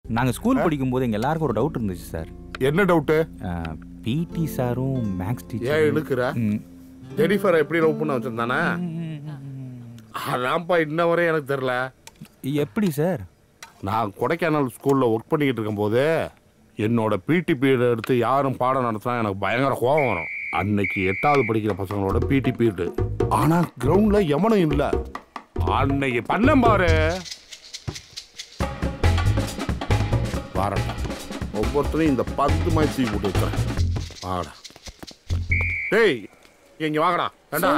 நாங்கள் ஸ்கூல் படிக்கும்போது எங்கள் எல்லாருக்கும் ஒரு டவுட் இருந்துச்சு சார் என்ன டவுட்டு பிடி சாரும் மேக்ஸ் ஏன் டீச்சர் இழுக்கிற ஜெனிஃபரை எப்படி லவ் பண்ண வச்சிருந்தானே அதான்ப்பா இன்ன வரையும் எனக்கு தெரில எப்படி சார் நான் கொடைக்கானல் ஸ்கூலில் ஒர்க் பண்ணிக்கிட்டு இருக்கும்போது என்னோட பிடி பீரியட் எடுத்து யாரும் பாடம் நடத்தினா எனக்கு பயங்கர கோபம் வரும் அன்னைக்கு எட்டாவது படிக்கிற பசங்களோட பிடி பீரியடு ஆனால் கிரவுண்டில் எவனும் இல்லை அன்னைக்கு பண்ணேன் பாரு பாருடா ஒவ்வொருத்தரையும் இந்த பத்து மாதிரி தூக்கி போட்டு வைக்கிறேன் வாடா டேய் இங்க வாங்கடா ஏண்டா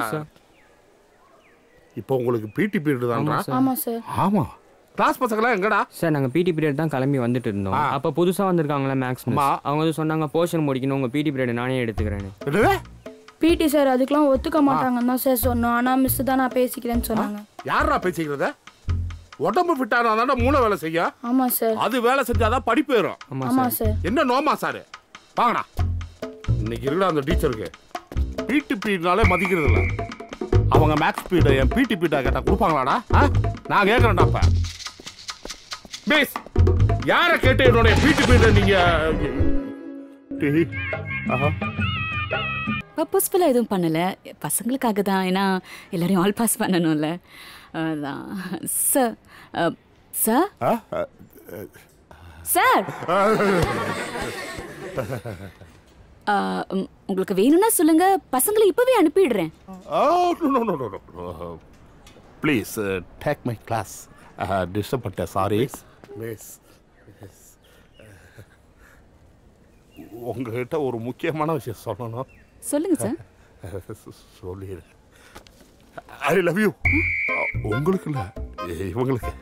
இப்போ உங்களுக்கு பிடி பீரியட் தான்டா ஆமா சார் ஆமா கிளாஸ் பசங்களாம் எங்கடா சார் நாங்கள் பிடி பீரியட் தான் கிளம்பி வந்துட்டு இருந்தோம் ஆ. அப்போ புதுசாக வந்திருக்காங்களே மேக்ஸ் ஆமா. அவங்க வந்து சொன்னாங்க போர்ஷன் முடிக்கணும் உங்கள் பிடி பீரியட் நானே எடுத்துக்கிறேன்னு என்னது பிடி சார் அதுக்கெல்லாம் ஒத்துக்க மாட்டாங்கன்னு தான் சார் சொன்னோம் ஆனா மிஸ் தான் நான் பேசிக்கிறேன்னு சொன்னாங்க யாரா பேசிக்கிறத உடம்பு ஃபிட்டானா தானே மூளை வேலை செய்ய ஆமா சார் அது வேலை செஞ்சாதான் படிப்பு ஏறும் ஆமா சார் என்ன நோமா சாரு வாங்கடா இன்னைக்கு இருக்குடா அந்த டீச்சருக்கு பிடி பீரியட்னாலே மதிக்கிறது இல்ல அவங்க மேக்ஸ் பீரியட் என் பிடி பீரியட் கேட்டா கொடுப்பாங்களாடா ஆ? நான் கேட்கறேன்டா அப்ப மிஸ் யாரை கேட்டு என்னுடைய பிடி பீரியட் நீங்க டேய், ஆஹா. பர்பஸ்ஃபுல்லாக எதுவும் பண்ணலை பசங்களுக்காக தான் ஏன்னா எல்லாரையும் ஆல் பாஸ் பண்ணணும்ல அதான் சார் சார் ஆ? சார் ஆ, ம், உங்களுக்கு வேணும்னா சொல்லுங்க பசங்களை இப்பவே அனுப்பிடுறேன் Oh, no, no, no, no, no. Uh, please, uh, take my class. Uh, disturb பண்ணிட்டேன் சாரி மிஸ் உங்ககிட்ட ஒரு முக்கியமான விஷயம் சொல்லணும் சொல்லுங்க சார் சொல்லிடு ஐ லவ் யூ உங்களுக்கு இல்லை இவங்களுக்கு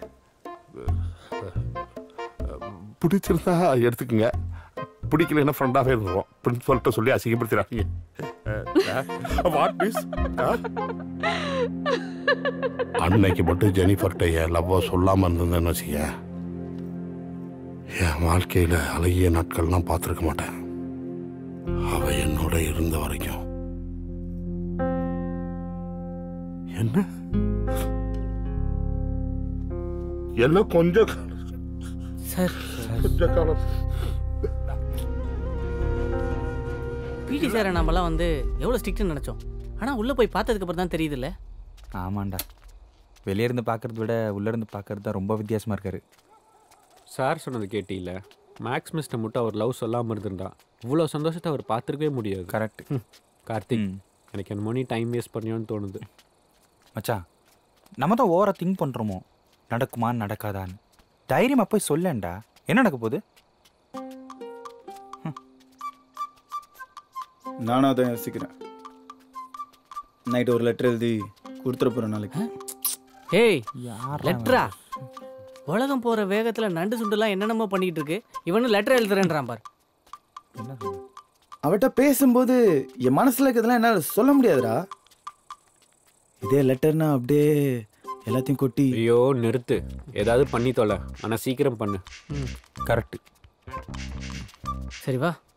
பிடிச்சிருந்தா எடுத்துக்கங்க பிடிக்கலன்னா ஃப்ரெண்டாகவே இருந்துருவோம் பிரின்ஸ்பல்கிட்ட சொல்லி அசிங்கப்படுத்திடாதீங்க வாட் மிஸ் அன்னைக்கு மட்டும் ஜெனிஃபர்கிட்ட என் லவ்வை சொல்லாமல் இருந்திருந்தேன்னு வச்சுக்க என் வாழ்க்கையில் அழகிய நாட்கள்லாம் பார்த்துருக்க மாட்டேன் அவ என்னோட இருந்த வரைக்கும் என்ன எல்லாம் கொஞ்சம் சார் கொஞ்ச காலம் பிடி சாரை நம்மலாம் வந்து எவ்வளோ ஸ்ட்ரிக்ட்னு நினச்சோம் ஆனால் உள்ளே போய் பார்த்ததுக்கு அப்புறம் தான் தெரியுதுல்ல ஆமாண்டா வெளியே இருந்து பார்க்கறத விட உள்ளே இருந்து பார்க்கறது தான் ரொம்ப வித்தியாசமாக இருக்காரு சார் சொன்னது கேட்டில மேக்ஸ் மிஸ்ட்டை மட்டும் அவர் லவ் சொல்லாமல் இருந்திருந்தா இவ்வளோ சந்தோஷத்தை அவர் பார்த்துருக்கவே முடியாது கரெக்ட் கார்த்திக் எனக்கு என்னமோ நீ டைம் வேஸ்ட் பண்ணியோன்னு தோணுது மச்சான் நம்ம தான் ஓவரா திங்க் பண்ணுறோமோ நடக்குமா நடக்காதான்னு தைரியமாக போய் சொல்லேன்டா என்ன நடக்க போகுது நானும் அதான் யோசிக்கிறேன் நைட் ஒரு லெட்டர் எழுதி கொடுத்துட போகிறேன் நாளைக்கு ஏய் லெட்டரா உலகம் போகிற வேகத்தில் நண்டு சுண்டுலாம் என்னென்னமோ பண்ணிக்கிட்டு இருக்கு இவனும் லெட்டர் எழுதுறேன்றான் பார் அவட்ட பேசும்போது என் மனசில் இருக்கிறதெல்லாம் என்னால் சொல்ல முடியாதுடா இதே லெட்டர்னா அப்படியே எல்லாத்தையும் கொட்டி ஐயோ நிறுத்து ஏதாவது பண்ணி தொலை ஆனால் சீக்கிரம் பண்ணு கரெக்ட் சரி வா